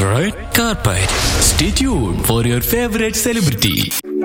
Red Carpet. Stay tuned for your favorite celebrity.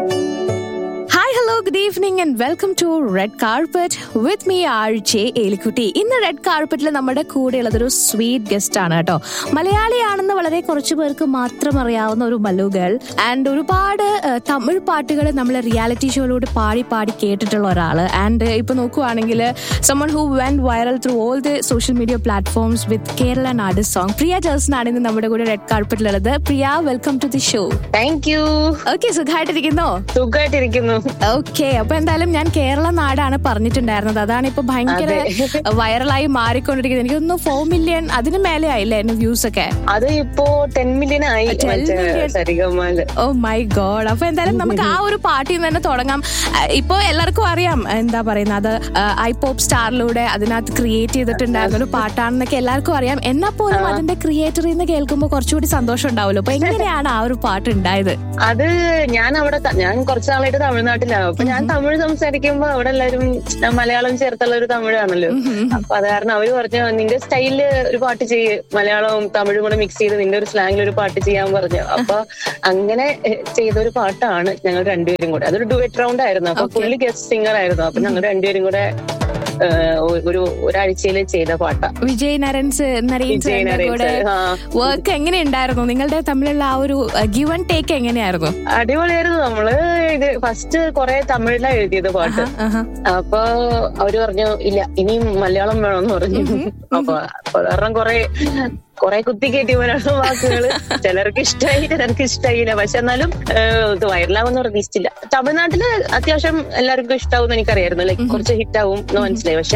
Hi hello good evening and welcome to red carpet with me R J Elikutty ഇന്ന് red കാർപ്പറ്റിൽ നമ്മുടെ കൂടെയുള്ളത് ഒരു sweet guest ആണ് കേട്ടോ മലയാളിയാണെന്ന് വളരെ കുറച്ചു പേർക്ക് മാത്രം അറിയാവുന്ന ഒരു മല്ലു ഗേൾ ആൻഡ് ഒരുപാട് ഏഹ്, തമിഴ് പാട്ടുകൾ നമ്മൾ റിയാലിറ്റി ഷോയിലൂടെ പാടി പാടി കേട്ടിട്ടുള്ള ഒരാള് ആൻഡ് ഇപ്പൊ നോക്കുവാണെങ്കിൽ someone who went viral through all the social media platforms with Kerala നാട് സോങ് പ്രിയ ജേഴ്സൺ ആണ് ഇന്ന് നമ്മുടെ കൂടെ റെഡ് കാർപ്പറ്റിലുള്ളത് Priya welcome to the show thank you okay സുഖമായിട്ടിരിക്കുന്നോ സുഖമായിട്ടിരിക്കുന്നു ഓക്കെ അപ്പൊ എന്തായാലും ഞാൻ കേരള നാടാണ് പറഞ്ഞിട്ടുണ്ടായിരുന്നത് അതാണ് ഇപ്പൊ ഭയങ്കര വൈറലായി മാറിക്കൊണ്ടിരിക്കുന്നത് എനിക്ക് തോന്നുന്നു ഫോർ മില്യൺ അതിന് മേലെ ആയില്ലേ എന്റെ വ്യൂസ് ഒക്കെ അത് ഇപ്പോ ടെൻ മില്യൺ ആയി 10 മറ്റേ million. സരിഗമാല് ഓ മൈ ഗോഡ് അപ്പൊ എന്തായാലും നമുക്ക് ആ ഒരു പാർട്ടിയിൽ നിന്ന് തന്നെ തുടങ്ങാം അഹ് ഇപ്പൊ എല്ലാവർക്കും അറിയാം എന്താ പറയുന്നത് അത് ഐ പോപ്പ് സ്റ്റാറിലൂടെ അതിനകത്ത് ക്രിയേറ്റ് ചെയ്തിട്ടുണ്ടായിരുന്ന ഒരു പാട്ടാണെന്നൊക്കെ എല്ലാവർക്കും അറിയാം എന്നാ പോലും അതിന്റെ ക്രിയേറ്ററിൽ നിന്ന് കേൾക്കുമ്പോൾ കുറച്ചുകൂടി സന്തോഷം ഉണ്ടാവുമല്ലോ അപ്പൊ എങ്ങനെയാണ് ആ ഒരു പാട്ട് ഉണ്ടായത് അത് ഞാൻ അവിടെ ത- ഞാൻ കുറച്ച് നാളായിട്ട് തമിഴ്നാട്ടിലാണ് അപ്പൊ ഞാൻ തമിഴ് സംസാരിക്കുമ്പോ അവിടെ എല്ലാവരും ഞാൻ മലയാളം ചേർത്തുള്ള ഒരു തമിഴാണല്ലോ അപ്പൊ അത് കാരണം അവര് പറഞ്ഞു നിന്റെ സ്റ്റൈലില് ഒരു പാട്ട് ചെയ്യ് മലയാളവും തമിഴും കൂടെ മിക്സ് ചെയ്ത് നിന്റെ ഒരു സ്ലാങ്ങിൽ ഒരു പാട്ട് ചെയ്യാൻ പറഞ്ഞു അപ്പൊ അങ്ങനെ എഹ്, ചെയ്ത ഒരു പാട്ടാണ് ഞങ്ങൾ രണ്ടുപേരും കൂടെ അതൊരു ഡുവറ്റ് റൗണ്ട് ആയിരുന്നു അപ്പൊ പുള്ളി ഗസ്റ്റ് സിംഗർ ആയിരുന്നു അപ്പൊ ഞങ്ങൾ രണ്ടുപേരും കൂടെ ഏഹ്, ഒ- ഒരു ഒരാഴ്ചയിൽ ചെയ്ത പാട്ടാ വിജയ് നരൻസ് നരേൻ വിജയ് സാറിന്റെ നരേൻ കൂടെ സാർ, ആ. വർക്ക് എങ്ങനെയുണ്ടായിരുന്നു നിങ്ങളുടെ തമ്മിലുള്ള ആ ഒരു ഗിവ് ആൻഡ് ടേക്ക് എങ്ങനെയായിരുന്നു അടിപൊളിയായിരുന്നു നമ്മള് ഇത് ഫസ്റ്റ് കൊറേ തമിഴിലാണ് എഴുതിയത് പാട്ട് ആഹാ. അപ്പൊ അവര് പറഞ്ഞു ഇല്ല ഇനിയും മലയാളം വേണമെന്ന് പറഞ്ഞു അപ്പൊ അപ്പൊ കാരണം കൊറേ കൊറേ കുത്തി കയറ്റി മലയാളം വാക്കുകള് ചിലർക്ക് ഇഷ്ടമായി ചിലർക്ക് ഇഷ്ടമായില്ല പക്ഷെ എന്നാലും ഏഹ്, ഇത് വൈറലാവുന്ന പ്രതീക്ഷിച്ചില്ല തമിഴ്നാട്ടില് അത്യാവശ്യം എല്ലാവർക്കും ഇഷ്ടാവും എനിക്കറിയായിരുന്നു ലൈക്ക് കുറച്ച് ഹിറ്റ് ആവും എന്ന് മനസ്സിലായി പക്ഷെ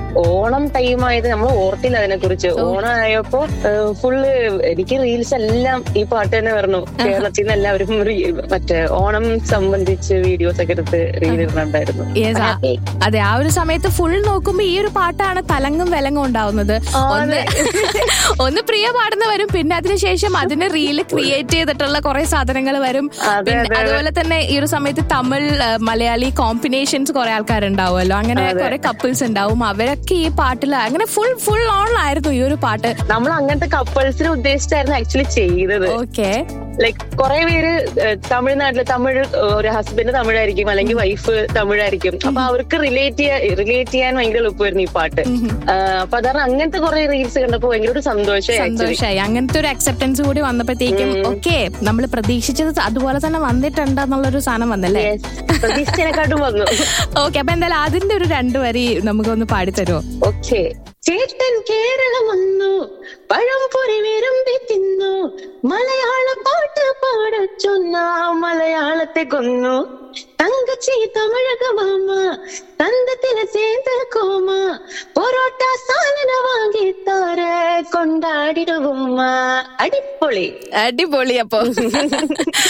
ഓണം ടൈം ആയത് നമ്മൾ ഓർത്തില്ല അതിനെ കുറിച്ച് ഓണം ആയപ്പോ ഫുള്ള് എനിക്ക് റീൽസ് എല്ലാം ഈ പാട്ട് തന്നെ വരണം കേരളത്തിൽ നിന്ന് എല്ലാവരും re- മറ്റേ ഓണം സംബന്ധിച്ച് വീഡിയോസ് ഒക്കെ എടുത്ത് റീൽ ഇടുന്നുണ്ടായിരുന്നു Yes, ആ- Happy. അതെ ആ ഒരു സമയത്ത് ഫുൾ നോക്കുമ്പോ ഈ ഒരു പാട്ടാണ് തലങ്ങും വിലങ്ങും ഉണ്ടാവുന്നത് ആ, ഒന്ന് ഒന്ന് പ്രിയ പാടുന്ന വരും പിന്നെ അതിനുശേഷം അതിന് റീല് ക്രിയേറ്റ് ചെയ്തിട്ടുള്ള കുറെ സാധനങ്ങൾ വരും അതെ, പിന്നെ അതെ, അതെ. അതുപോലെ തന്നെ ഈ ഒരു സമയത്ത് തമിഴ് ആ, മലയാളി കോമ്പിനേഷൻസ് കുറെ ആൾക്കാരുണ്ടാവുമല്ലോ അങ്ങനെ കുറെ കപ്പിൾസ് ഉണ്ടാവും അവരൊക്കെ ഈ പാട്ടിൽ അങ്ങനെ ഫുൾ ഫുൾ ഓൺ ആയിരുന്നു ഈ ഒരു പാട്ട് നമ്മൾ അങ്ങനത്തെ കപ്പിൾസിനെ ഉദ്ദേശിച്ചായിരുന്നു ആക്ച്വലി ചെയ്തത് ഓക്കെ ലൈക്ക് കുറെ പേര് ഏഹ്, തമിഴ്നാട്ടില് തമിഴ് ഏഹ്, ഒരു ഹസ്ബൻഡ് തമിഴായിരിക്കും അല്ലെങ്കിൽ വൈഫ് തമിഴായിരിക്കും അപ്പൊ അവർക്ക് റിലേറ്റ് ചെയ്യാൻ റിലേറ്റ് ചെയ്യാൻ ഭയങ്കര എളുപ്പമായിരുന്നു ഈ പാട്ട് ആഹ്, അപ്പൊ അതാണ് അങ്ങനത്തെ കുറെ റീൽസ് കണ്ടപ്പോ ഭയങ്കര ഒരു സന്തോഷമായി ആക്ച്വലി സന്തോഷായി അങ്ങനത്തെ ഒരു അക്സെപ്റ്റൻസ് കൂടി വന്നപ്പോഴത്തേക്കും ഓക്കെ നമ്മൾ പ്രതീക്ഷിച്ചത് അതുപോലെ തന്നെ വന്നിട്ടുണ്ട് എന്നുള്ളൊരു സാധനം വന്നല്ലേ പ്രതീക്ഷിച്ചതിനെക്കാട്ടും വന്നു ഓക്കെ അപ്പൊ എന്തായാലും അതിന്റെ ഒരു രണ്ടു വരി നമുക്കൊന്ന് പാടിത്തരുമോ ഓക്കെ ചേട്ടൻ കേരളം വന്നു പഴംപൊരി വിരുമ്പി തിന്നു മലയാള പാട്ട് പാട ചൊന്ന മലയാളത്തെ കൊന്നു തങ്കച്ചി തമിഴക മാമ തന്തത്തില് ചേർത്ത് കോമ പൊറോട്ട സാധന വാങ്ങി താര കൊണ്ടാടിടുവുമ്മ അടിപൊളി അടിപൊളി അപ്പൊ